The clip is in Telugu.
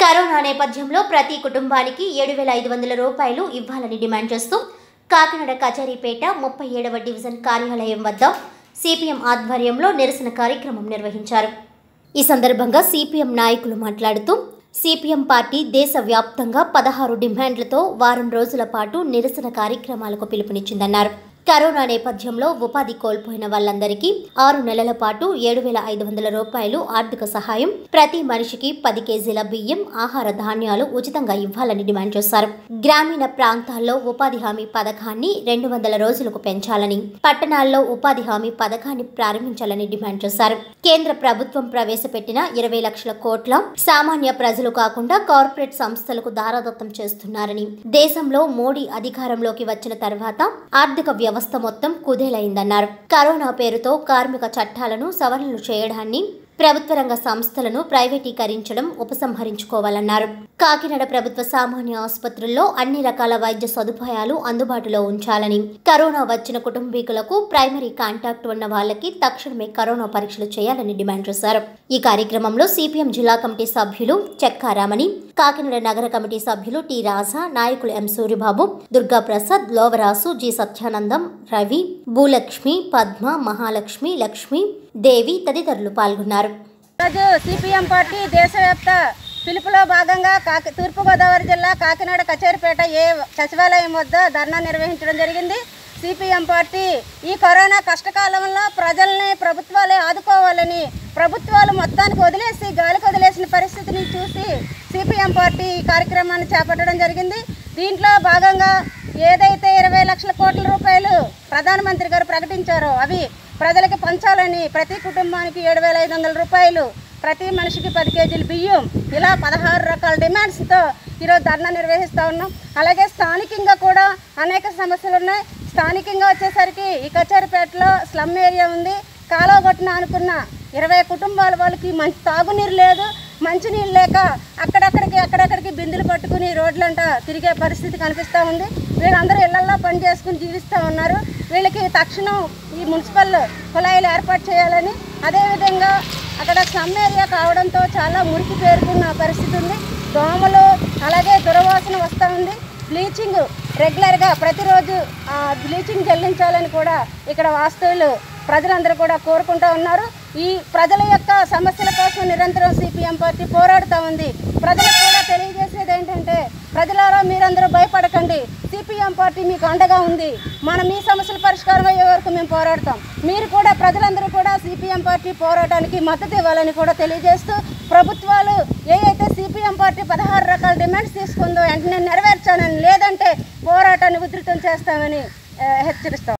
కరోనా నేపథ్యంలో ప్రతి కుటుంబానికి ఏడు వేల ఐదు వందల రూపాయలు ఇవ్వాలని డిమాండ్ చేస్తూ కాకినాడ కచేరీపేట ముప్పై ఏడవ డివిజన్ కార్యాలయం వద్ద సిపిఎం ఆధ్వర్యంలో నిరసన కార్యక్రమం నిర్వహించారు ఈ సందర్భంగా సిపిఎం నాయకులు మాట్లాడుతూ సిపిఎం పార్టీ దేశవ్యాప్తంగా పదహారు డిమాండ్లతో వారం రోజుల పాటు నిరసన కార్యక్రమాలకు పిలుపునిచ్చిందన్నారు కరోనా నేపథ్యంలో ఉపాధి కోల్పోయిన వాళ్ళందరికీ ఆరు నెలల పాటు ఏడు వేల ఐదు వందల రూపాయలు ఆర్థిక సహాయం ప్రతి మనిషికి పది కేజీల బియ్యం ఆహార ధాన్యాలు ఉచితంగా ఇవ్వాలని డిమాండ్ చేశారు గ్రామీణ ప్రాంతాల్లో ఉపాధి హామీ పథకాన్ని రెండు వందల రోజులకు పెంచాలని పట్టణాల్లో ఉపాధి హామీ పథకాన్ని ప్రారంభించాలని డిమాండ్ చేశారు కేంద్ర ప్రభుత్వం ప్రవేశపెట్టిన ఇరవై లక్షల కోట్ల సామాన్య ప్రజలు కాకుండా కార్పొరేట్ సంస్థలకు దారాదత్తం చేస్తున్నారని దేశంలో మోడీ అధికారంలోకి వచ్చిన తర్వాత ఆర్థిక వ్యవస్థ మొత్తం కుదేలైందన్నారు కరోనా పేరుతో కార్మిక చట్టాలను సవరణలు చేయడాన్ని ప్రభుత్వ రంగ సంస్థలను ప్రైవేటీకరించడం ఉపసంహరించుకోవాలన్నారు కాకినాడ ప్రభుత్వ సామాన్య ఆసుపత్రుల్లో అన్ని రకాల వైద్య సదుపాయాలు అందుబాటులో ఉంచాలని కరోనా వచ్చిన కుటుంబీకులకు ప్రైమరీ కాంటాక్ట్ ఉన్న వాళ్ళకి తక్షణమే కరోనా పరీక్షలు చేయాలని డిమాండ్ చేశారు ఈ కార్యక్రమంలో సిపిఎం జిల్లా కమిటీ సభ్యులు చెక్కారామణి కాకినాడ నగర కమిటీ సభ్యులు టి రాజా నాయకులు ఎం సూర్యబాబు దుర్గా ప్రసాద్ లోవరాసు జి సత్యానందం రవి భూలక్ష్మి పద్మ మహాలక్ష్మి లక్ష్మి దేవి తదితరులు పాల్గొన్నారు ఈరోజు సిపిఎం పార్టీ దేశవ్యాప్త పిలుపులో భాగంగా కాకి తూర్పుగోదావరి జిల్లా కాకినాడ కచేరిపేట ఏ సచివాలయం వద్ద ధర్నా నిర్వహించడం జరిగింది సిపిఎం పార్టీ ఈ కరోనా కష్టకాలంలో ప్రజల్ని ప్రభుత్వాలే ఆదుకోవాలని ప్రభుత్వాలు మొత్తానికి వదిలేసి గాలికి వదిలేసిన పరిస్థితిని చూసి సిపిఎం పార్టీ ఈ కార్యక్రమాన్ని చేపట్టడం జరిగింది దీంట్లో భాగంగా ఏదైతే ఇరవై లక్షల కోట్ల రూపాయలు ప్రధానమంత్రి గారు ప్రకటించారో అవి ప్రజలకు పంచాలని ప్రతి కుటుంబానికి ఏడు వేల ఐదు వందల రూపాయలు ప్రతి మనిషికి పది కేజీలు బియ్యం ఇలా పదహారు రకాల డిమాండ్స్తో ఈరోజు ధర్నా నిర్వహిస్తూ ఉన్నాం అలాగే స్థానికంగా కూడా అనేక సమస్యలు ఉన్నాయి స్థానికంగా వచ్చేసరికి ఈ కచేరిపేటలో స్లమ్ ఏరియా ఉంది కాలువ కొట్టిన అనుకున్న ఇరవై కుటుంబాల వాళ్ళకి మంచి తాగునీరు లేదు మంచినీళ్ళు లేక అక్కడక్కడికి అక్కడక్కడికి బిందులు పట్టుకుని రోడ్లంట తిరిగే పరిస్థితి కనిపిస్తూ ఉంది వీళ్ళందరూ ఇళ్లల్లో పని చేసుకుని జీవిస్తూ ఉన్నారు వీళ్ళకి తక్షణం ఈ మున్సిపల్ కుళాయిలు ఏర్పాటు చేయాలని అదేవిధంగా అక్కడ సమ్ ఏరియా కావడంతో చాలా మురికి పేరుకున్న పరిస్థితి ఉంది దోమలు అలాగే దురవాసన వస్తూ ఉంది బ్లీచింగ్ రెగ్యులర్గా ప్రతిరోజు ఆ, బ్లీచింగ్ చెల్లించాలని కూడా ఇక్కడ వాస్తవులు ప్రజలందరూ కూడా కోరుకుంటూ ఉన్నారు ఈ ప్రజల యొక్క సమస్యల కోసం నిరంతరం సిపిఎం పార్టీ పోరాడుతూ ఉంది ప్రజలకు కూడా తెలియజేసేది ఏంటంటే ప్రజలారా మీరందరూ భయపడకండి సిపిఎం పార్టీ మీకు అండగా ఉంది మనం మీ సమస్యల పరిష్కారం అయ్యే వరకు మేము పోరాడతాం మీరు కూడా ప్రజలందరూ కూడా సిపిఎం పార్టీ పోరాటానికి మద్దతు ఇవ్వాలని కూడా తెలియజేస్తూ ప్రభుత్వాలు ఏ అయితే సిపిఎం పార్టీ పదహారు రకాల డిమాండ్స్ తీసుకుందో వెంటనే నెరవేర్చానని లేదంటే పోరాటాన్ని ఉధృతం చేస్తామని ఆ, హెచ్చరిస్తాం